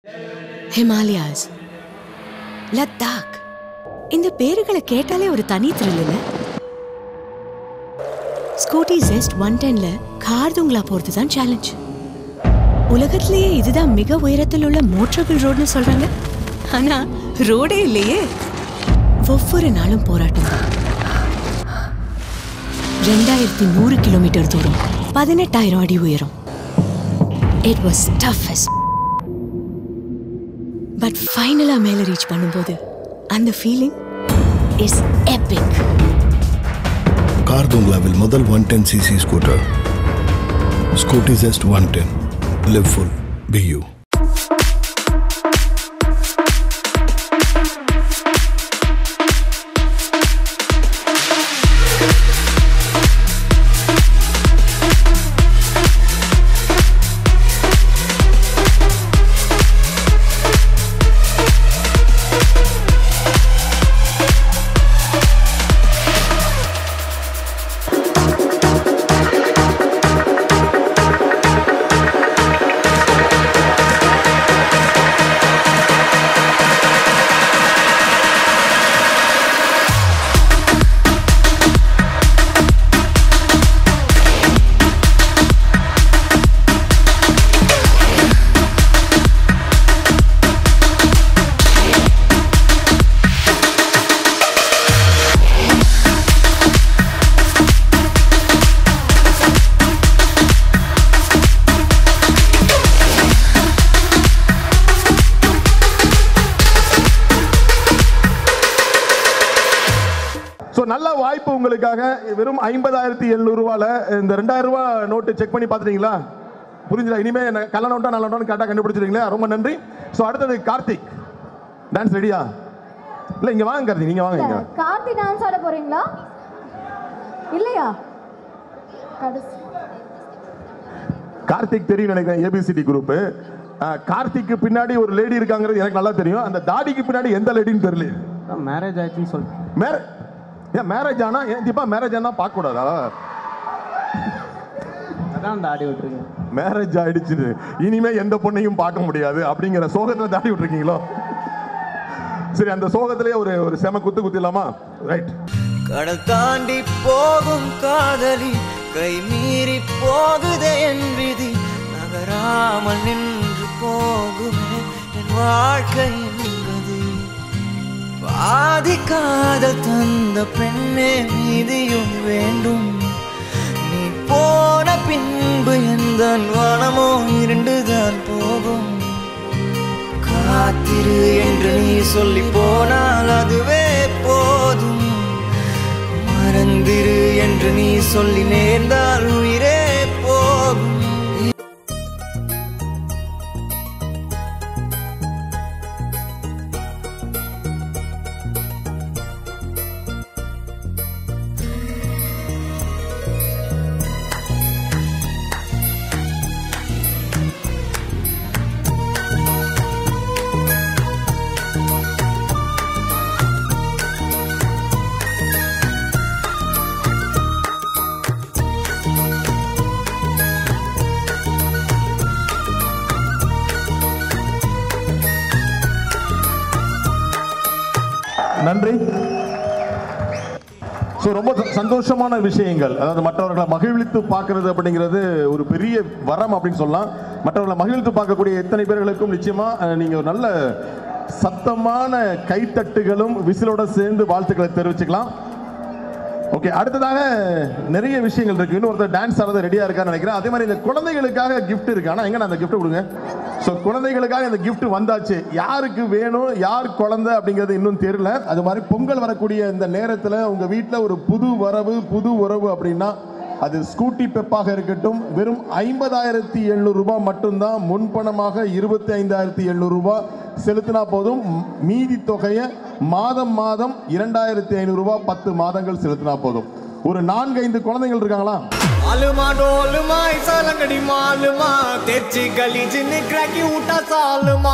Himalayas Ladakh இந்த பேருகளை கேட்டாலே ஒரு தனி thrill இல்ல ஸ்கூட்டி ஜெஸ்ட் ஒன் டென்ல கார்துங்களா போறது தான் சேலஞ்ச் உலகத்திலேயே இதுதான் மிக உயரத்தில் உள்ள மோட்டரபிள் ரோடுன்னு சொல்றாங்க ஆனா ரோடே இல்லையே ஒவ்வொரு நாளும் போராட்டம் தான் ரெண்டாயிரத்தி நூறு கிலோமீட்டர் தூரம் பதினெட்டாயிரம் அடி உயரம் இட் வாஸ் டஃபஸ்ட் பட் ஃபைனலா மேல ரீச் பண்ணும்போது அந்த ஃபீலிங் இஸ் எபிக் கார்துங்லாவில் முதல் one ten CC scooter Scooty Zest one ten live full be you so நல்ல வாய்ப்பு உங்களுக்காக வெறும் ஐம்பதாயிரத்தி எழுநூறு ரூபால இந்த ரெண்டாயிரம் ரூபாய் நோட்டு செக் பண்ணி பார்த்துட்டீங்களா புரிஞ்சுதா இனிமே என்ன கள்ள நோட்டா நல்ல நோட்டான்னு கரெக்டாக கண்டுபிடிச்சிருங்களா ரொம்ப நன்றி ஸோ அடுத்தது கார்த்திக் டான்ஸ் ரெடியா இல்லை இங்கே வாங்க கார்த்திக் நீங்கள் வாங்க இங்க கார்த்தி டான்ஸ் ஆட போறீங்களா இல்லையா கடைசி கார்த்திக் தெரியும் நினைக்கிறேன் ஏபிசிடி குரூப் கார்த்திக்கு பின்னாடி ஒரு லேடி இருக்காங்கிறது எனக்கு நல்லா தெரியும் அந்த தாடிக்கு பின்னாடி எந்த லேடின்னு தெரியல மேரேஜ் ஆயிடுச்சுன்னு சொல் மேரே ஏன் மேரேஜ் ஆனா ஏன் தீபா மேரேஜ் ஆனா பார்க்க கூடாதா அதான் தாடி விட்டுருக்கேன் மேரேஜ் ஆயிடுச்சு இனிமே எந்த பொண்ணையும் பார்க்க முடியாது அப்படிங்கிற சோகத்துல தாடி விட்டுருக்கீங்களோ சரி அந்த சோகத்திலேயே ஒரு ஒரு செம குத்து குத்திடலாமா ரைட் கடல் தாண்டி போகும் காதலி கை மீறி போகுதே என் விதி நகராமல் நின்று போகுமே என் வாழ்க்கை என்பது பாதி காதல் தந்த பெண்ணே மீதியும் வேண்டும் நீ போன பின்பு எந்த வனமோ இருண்டுதான் போகும் காத்திரு என்று நீ சொல்லி போனால் அதுவே போதும் மறந்திரு என்று நீ சொல்லி நேர்ந்தால் உயிரே போகும் நன்றி ஸோ ரொம்ப சந்தோஷமான விஷயங்கள் அதாவது மற்றவர்களை மகிழ்வித்து பார்க்கறது அப்படிங்கிறது ஒரு பெரிய வரம் அப்படின்னு சொல்லலாம் மற்றவர்களை மகிழ்வித்து பார்க்கக்கூடிய எத்தனை பேர்களுக்கும் நிச்சயமா அஹ், நீங்க ஒரு நல்ல சத்தமான கைத்தட்டுகளும் விசிலோட சேர்ந்து வாழ்த்துக்களை தெரிவிச்சுக்கலாம் ஓகே அடுத்ததாக நிறைய விஷயங்கள் இருக்கு இன்னும் ஒருத்தர் டான்ஸ் ஆடுறது ரெடியா இருக்கான்னு நினைக்கிறேன் அதே மாதிரி இந்த குழந்தைகளுக்காக gift இருக்கு ஆனா எங்க அந்த gift கொடுங்க ஸோ குழந்தைகளுக்காக இந்த gift வந்தாச்சு யாருக்கு வேணும் யார் குழந்தை அப்படிங்கிறது இன்னும் தெரியல அது மாதிரி பொங்கல் வரக்கூடிய இந்த நேரத்தில் உங்க வீட்டில் ஒரு புது வரவு புது உறவு அப்படின்னா அது ஸ்கூட்டி பெப்பாக இருக்கட்டும் வெறும் ஐம்பதாயிரத்தி எழுநூறு ரூபாய் மட்டும்தான் முன்பணமாக இருபத்தி ஐந்தாயிரத்தி எழுநூறு ரூபாய் செலுத்தினா போதும் ம், மீதி தொகையை மாதம் மாதம் இரண்டாயிரத்தி ஐநூறு ரூபாய் பத்து மாதங்கள் செலுத்தினா போதும் ஒரு நான்கு ஐந்து குழந்தைகள் இருக்காங்களா मालूमा डोलमा ऐसा लंगड़ी मालूमा तेची गली जिन्हें क्रैकी उठा सालमा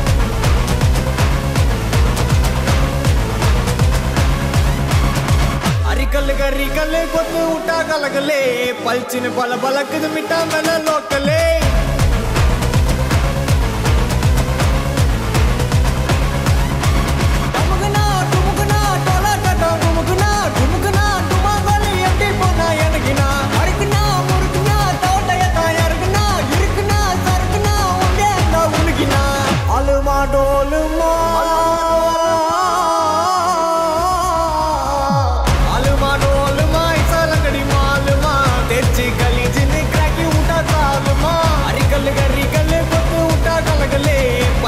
అరికల్ గరికల్ కొత్తు ఉటా కలగలే పల్చిన బల బలకదు మిఠా మెల లోకలే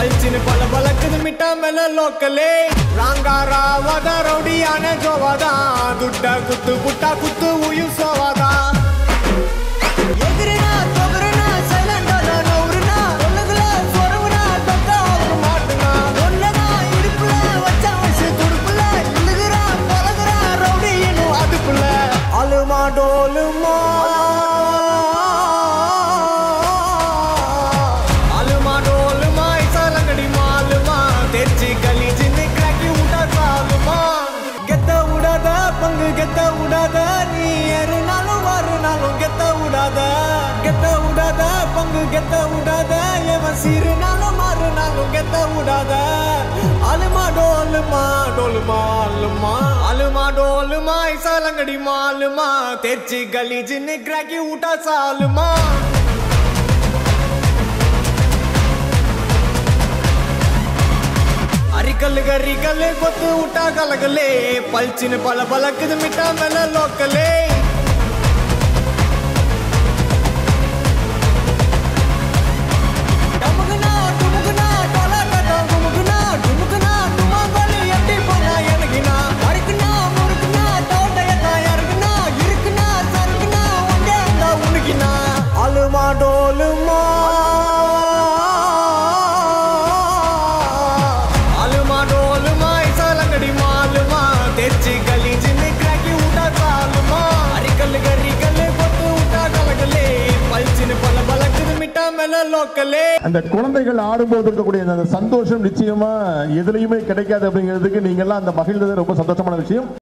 பல்ச்சின்னு பல பலக்குது மிட்டா மேல லோக்கலே ராங்காராவத ரவுடியான ஜோவாதா துட்ட குத்து புட்டா குத்து உயிர் சோவாதா எகிரினா தொகுறுனா சைலண்டானா நவுறுனா ஒண்ணுக்குள்ள சொருவுனா தொக்கா ஒரு மாட்டுனா ஒன்னதா இடுப்புல வச்சா வச்சு துடுப்புல இழுகுறா பழகுறா ரவுடி இன்னும் அதுக்குள்ள அலுமா டோலுமா அலுமா டோலுமா இசாலங்கடி மாலுமா தெரிச்சு கலிஜின்னு கிராக்கி விட்டா சாலுமா கெத்த விடாத பங்கு கெத்த விடாத நீ ஏறுனாலும் வருனாலும் கெத்த விடாத கெத்த விடாத பங்கு கெத்த விடாத எவன் சீருனாலும் மாறுனாலும் கெத்த விடாத அலுமா டோலுமா டோலுமா அலுமா அலுமா டோலுமா இசாலங்கடி மாலுமா தெரிச்சு கலிஜின்னு கிராக்கி விட்டா சாலுமா அரிக்கல்லு கரிக்கல்லு கொத்து விட்டா கலகலே பல்ச்சின்னு பல பலக்குது மிட்டா மேல லோக்கலே டமுகுனா, டுமுகுனா, டொலாட்டா, குமுகுனா, டுமுகுனா, டுமாங்கோலி எப்படி போனா எனக்குனா? அறுக்குனா, முறுக்குனா, தோட்டையத்தா இறக்குனா, இருக்குனா, சறுக்குனா, ஒண்டே அந்த உனக்கினா. அலுமா டோலுமா அலுமா டோலுமா இசாலங்கடி மாலுமா தெரிச்சு கலிஜின்னு கிராக்கி விட்டா சாலுமா அரிக்கல்லு கரிக்கல்லு கொத்து விட்டா கலகலே பல்ச்சின்னு பல பலக்குது மிட்டா மேல லோக்கலே அந்த குழந்தைகள் ஆடும்போது இருக்கக்கூடிய அந்த சந்தோஷம் நிச்சயமா எதுலையுமே கிடைக்காது அப்படிங்கிறதுக்கு நீங்க எல்லாம் அந்த மகிழ்ந்தது ரொம்ப சந்தோஷமான விஷயம்